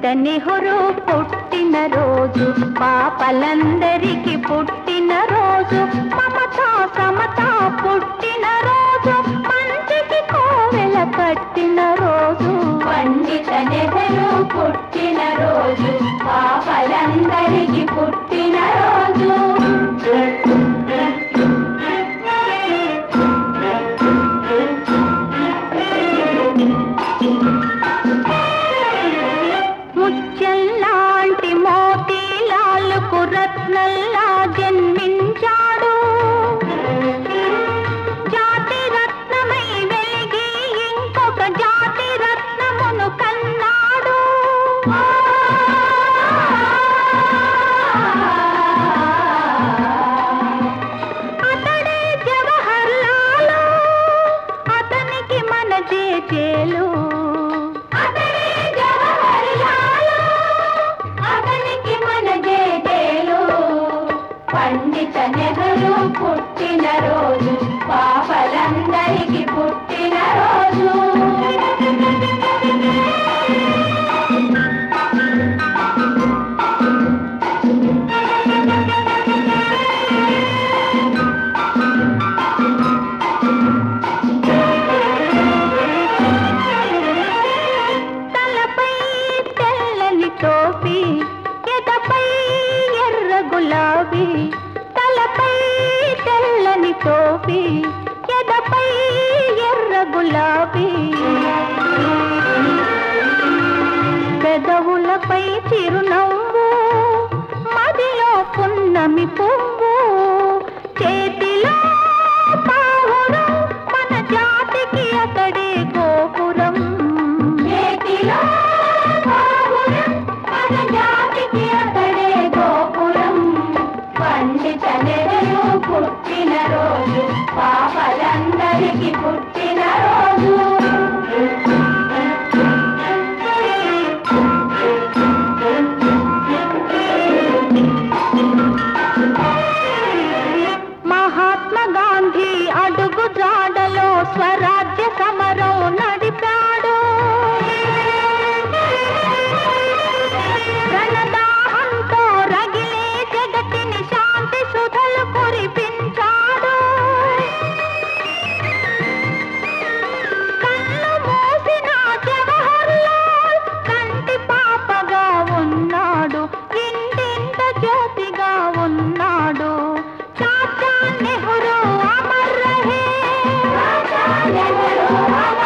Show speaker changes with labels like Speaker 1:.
Speaker 1: నెహ్రూ పుట్టిన రోజు పాపలందరికీ పుట్టిన రోజు మమతా సమత పుట్టిన రోజు మంచికి కోవెల కట్టిన రోజు
Speaker 2: పండిత నెహ్రూ పుట్టిన రోజు పాపలందరికీ పుట్టిన రోజు
Speaker 1: ముత్యంలాంటి మోతీలాలకు రత్నల్లా జన్మించాడు జాతి రత్నమై వెలిగి ఇంకొక జాతి రత్నమును కన్నాడు అతడే జవహర్ లాలు అతనికి మన జేజేలు
Speaker 2: అతడే జవహర్ లాలు అతనికి మన జేజేలు పండిత నెహ్రూ పుట్టిన రోజు పాపలందరికీ పుట్టిన రోజు
Speaker 1: తలపై తెల్లని టోపీ ఎదపై ఎర్ర గులాబీ తలపై తెల్లని టోపీ ఎదపై ఎర్ర గులాబీ పెదవులపై చిరునవ్వు మదిలో పున్నమి పువ్వు చేతిలో పావురం మన జాతికి అతడే గోపురం
Speaker 2: చేతిలో గోపురం మన జాతికి అతడే గోపురం పండిత నెహ్రూ పుట్టిన రోజు పాపలందరికీ పుట్టిన రోజు
Speaker 1: మహాత్మా గాంధీ అడుగు జాడలో స్వరాజ్య సమరం నడిపాడు రణదాహంతో రగిలే జగతిని శాంతి సుధలు కురిపించాడు కళ్ళు మూసిన జవహర్లాల్ కంటి పాపగా ఉన్నాడు ఇంటింట జ్యోతిగా ఉన్నాడు చాచా నెహ్రూ అమర్ రహే
Speaker 2: నెహ్రూ